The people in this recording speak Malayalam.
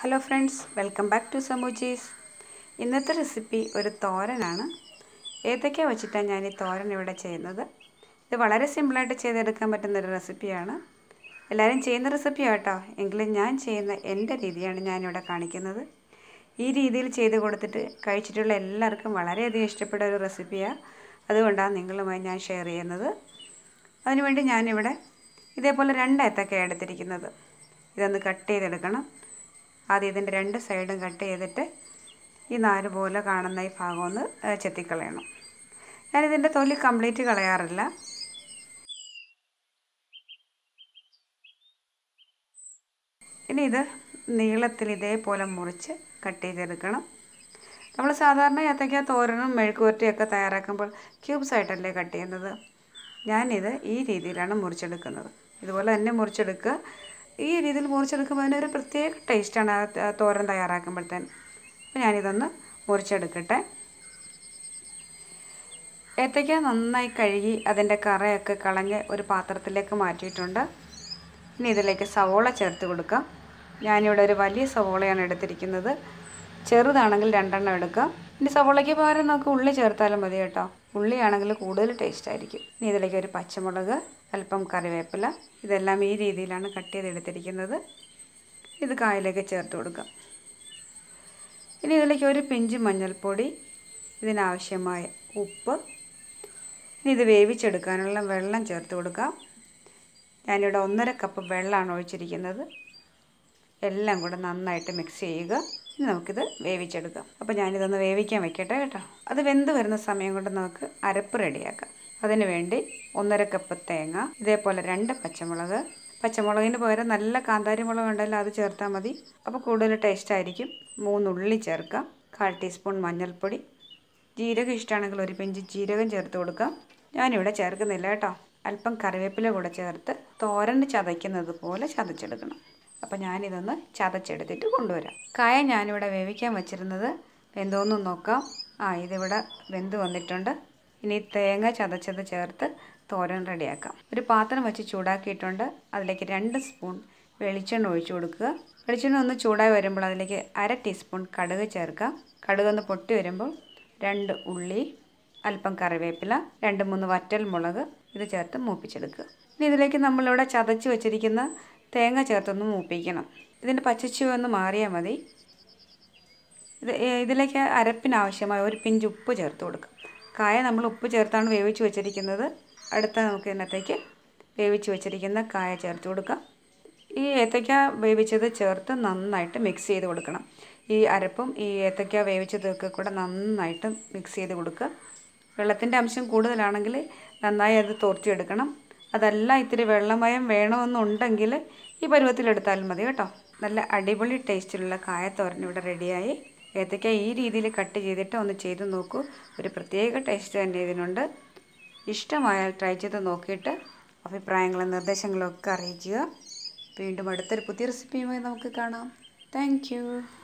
hello friends welcome back to സമൂജീസ് ഇന്നത്തെ റെസിപ്പി ഒരു തോരനാണ് ഏതൊക്കെ വെച്ചിട്ടാണ് ഞാൻ ഈ തോരൻ ഇവിടെ ചെയ്യുന്നത് ഇത് വളരെ സിമ്പിളായിട്ട് ചെയ്തെടുക്കാൻ പറ്റുന്ന ഒരു റെസിപ്പിയാണ് എല്ലാവരും ചെയ്യുന്ന റെസിപ്പി കേട്ടോ എങ്കിലും ഞാൻ ചെയ്യുന്ന എൻ്റെ രീതിയാണ് ഞാനിവിടെ കാണിക്കുന്നത് ഈ രീതിയിൽ ചെയ്ത് കൊടുത്തിട്ട് കഴിച്ചിട്ടുള്ള എല്ലാവർക്കും വളരെയധികം ഇഷ്ടപ്പെട്ട ഒരു റെസിപ്പിയാണ് അതുകൊണ്ടാണ് നിങ്ങളുമായി ഞാൻ ഷെയർ ചെയ്യുന്നത് അതിനുവേണ്ടി ഞാനിവിടെ ഇതേപോലെ രണ്ട് ഏത്തക്ക എടുത്തിരിക്കുന്നത് ഇതൊന്ന് കട്ട് ചെയ്തെടുക്കണം ആദ്യം ഇതിൻ്റെ രണ്ട് സൈഡും കട്ട് ചെയ്തിട്ട് ഈ നാര് പോലെ കാണുന്ന ഈ ഭാഗം ഒന്ന് ചെത്തിക്കളയണം ഞാനിതിൻ്റെ തൊലി കംപ്ലീറ്റ് കളയാറില്ല ഇനി ഇത് നീളത്തിൽ ഇതേപോലെ മുറിച്ച് കട്ട് ചെയ്തെടുക്കണം നമ്മൾ സാധാരണ ഏത്തയ്ക്ക തോരനും മെഴുക്കുവരട്ടിയൊക്കെ തയ്യാറാക്കുമ്പോൾ ക്യൂബ്സ് ആയിട്ടല്ലേ കട്ട് ചെയ്യുന്നത് ഞാനിത് ഈ രീതിയിലാണ് മുറിച്ചെടുക്കുന്നത് ഇതുപോലെ തന്നെ മുറിച്ചെടുക്കുക ഈ രീതിയിൽ മുറിച്ചെടുക്കുമ്പോൾ അതിനൊരു പ്രത്യേക ടേസ്റ്റാണ് ആ തോരൻ തയ്യാറാക്കുമ്പോഴത്തേന് അപ്പോൾ ഞാനിതൊന്ന് മുറിച്ചെടുക്കട്ടെ ഏത്തയ്ക്ക നന്നായി കഴുകി അതിൻ്റെ കറയൊക്കെ കളഞ്ഞ് ഒരു പാത്രത്തിലേക്ക് മാറ്റിയിട്ടുണ്ട് ഇനി ഇതിലേക്ക് സവോള ചേർത്ത് കൊടുക്കാം ഞാനിവിടെ ഒരു വലിയ സവോളയാണ് എടുത്തിരിക്കുന്നത് ചെറുതാണെങ്കിൽ രണ്ടെണ്ണം എടുക്കാം ഇനി സവോളയ്ക്ക് പകരം നമുക്ക് ഉള്ളി ചേർത്താലും മതി കേട്ടോ ഉള്ളിയാണെങ്കിൽ കൂടുതൽ ടേസ്റ്റ് ആയിരിക്കും ഇനി ഇതിലേക്ക് ഒരു പച്ചമുളക് അല്പം കറിവേപ്പില ഇതെല്ലാം ഈ രീതിയിലാണ് കട്ട് ചെയ്തെടുത്തിരിക്കുന്നത് ഇത് കായലേക്ക് ചേർത്ത് കൊടുക്കാം ഇനി ഇതിലേക്ക് ഒരു പിഞ്ച് മഞ്ഞൾപ്പൊടി ഇതിനാവശ്യമായ ഉപ്പ് ഇനി ഇത് വേവിച്ചെടുക്കാനുള്ള വെള്ളം ചേർത്ത് കൊടുക്കാം ഞാനിവിടെ ഒന്നര കപ്പ് വെള്ളമാണ് ഒഴിച്ചിരിക്കുന്നത് എല്ലാം കൂടെ നന്നായിട്ട് മിക്സ് ചെയ്യുക ഇനി നമുക്കിത് വേവിച്ചെടുക്കാം അപ്പോൾ ഞാനിതൊന്ന് വേവിക്കാൻ വെക്കട്ടെ കേട്ടോ അത് വെന്ത് വരുന്ന സമയം കൊണ്ട് നമുക്ക് അരപ്പ് റെഡിയാക്കാം അതിന് വേണ്ടി ഒന്നര കപ്പ് തേങ്ങ ഇതേപോലെ രണ്ട് പച്ചമുളക് പച്ചമുളകിന് പകരം നല്ല കാന്താരി മുളക് ഉണ്ടല്ലോ അത് ചേർത്താൽ മതി അപ്പോൾ കൂടുതൽ ടേസ്റ്റ് ആയിരിക്കും മൂന്നുള്ളി ചേർക്കാം കാൽ ടീസ്പൂൺ മഞ്ഞൾപ്പൊടി ജീരകം ഇഷ്ടമാണെങ്കിൽ ഒരു പിഞ്ച് ജീരകം ചേർത്ത് കൊടുക്കാം ഞാനിവിടെ ചേർക്കുന്നില്ല കേട്ടോ അല്പം കറിവേപ്പില കൂടെ ചേർത്ത് തോരന് ചതയ്ക്കുന്നത് പോലെ ചതച്ചെടുക്കണം അപ്പോൾ ഞാനിതൊന്ന് ചതച്ചെടുത്തിട്ട് കൊണ്ടുവരാം കായ ഞാനിവിടെ വേവിക്കാൻ വെച്ചിരുന്നത് വെന്തോന്നും നോക്കാം ആ ഇതിവിടെ വെന്ത് വന്നിട്ടുണ്ട് ഇനി തേങ്ങ ചതച്ചത് ചേർത്ത് തോരൻ റെഡിയാക്കാം ഒരു പാത്രം വെച്ച് ചൂടാക്കിയിട്ടുണ്ട് അതിലേക്ക് രണ്ട് സ്പൂൺ വെളിച്ചെണ്ണ ഒഴിച്ചു കൊടുക്കുക വെളിച്ചെണ്ണ ഒന്ന് ചൂടായി വരുമ്പോൾ അതിലേക്ക് അര ടീസ്പൂൺ കടുക് ചേർക്കാം കടുക് ഒന്ന് പൊട്ടി വരുമ്പോൾ രണ്ട് ഉള്ളി അല്പം കറിവേപ്പില രണ്ട് മൂന്ന് വറ്റൽ മുളക് ഇത് ചേർത്ത് മൂപ്പിച്ചെടുക്കുക ഇനി ഇതിലേക്ക് നമ്മളിവിടെ ചതച്ച് വെച്ചിരിക്കുന്ന തേങ്ങ ചേർത്തൊന്ന് മൂപ്പിക്കണം ഇതിൻ്റെ പച്ചച്ചുവ ഒന്ന് മാറിയാൽ മതി ഇത് ഇതിലേക്ക് അരപ്പിനാവശ്യമായ ഒരു പിഞ്ച് ഉപ്പ് ചേർത്ത് കൊടുക്കുക കായ നമ്മൾ ഉപ്പ് ചേർത്താണ് വേവിച്ച് വെച്ചിരിക്കുന്നത് അടുത്ത നമുക്ക് ഇതിനകത്തേക്ക് വേവിച്ച് വെച്ചിരിക്കുന്ന കായ ചേർത്ത് കൊടുക്കാം ഈ ഏത്തയ്ക്ക വേവിച്ചത് ചേർത്ത് നന്നായിട്ട് മിക്സ് ചെയ്ത് കൊടുക്കണം ഈ അരപ്പും ഈ ഏത്തയ്ക്ക വേവിച്ചതൊക്കെ കൂടെ നന്നായിട്ട് മിക്സ് ചെയ്ത് കൊടുക്കുക വെള്ളത്തിൻ്റെ അംശം കൂടുതലാണെങ്കിൽ നന്നായി അത് തോർത്തിയെടുക്കണം അതല്ല ഇത്തിരി വെള്ളമയം വേണമെന്നുണ്ടെങ്കിൽ ഈ പരുവത്തിലെടുത്താലും മതി കേട്ടോ നല്ല അടിപൊളി ടേസ്റ്റിലുള്ള കായത്തോരൻ ഇവിടെ റെഡിയായി ഏത്തയ്ക്ക ഈ രീതിയിൽ കട്ട് ചെയ്തിട്ട് ഒന്ന് ചെയ്ത് നോക്കൂ ഒരു പ്രത്യേക ടേസ്റ്റ് തന്നെ ഇതിനുണ്ട് ഇഷ്ടമായാൽ ട്രൈ ചെയ്ത് നോക്കിയിട്ട് അഭിപ്രായങ്ങളും നിർദ്ദേശങ്ങളും ഒക്കെ അറിയിക്കുക വീണ്ടും അടുത്തൊരു പുതിയ റെസിപ്പിയുമായി നമുക്ക് കാണാം താങ്ക്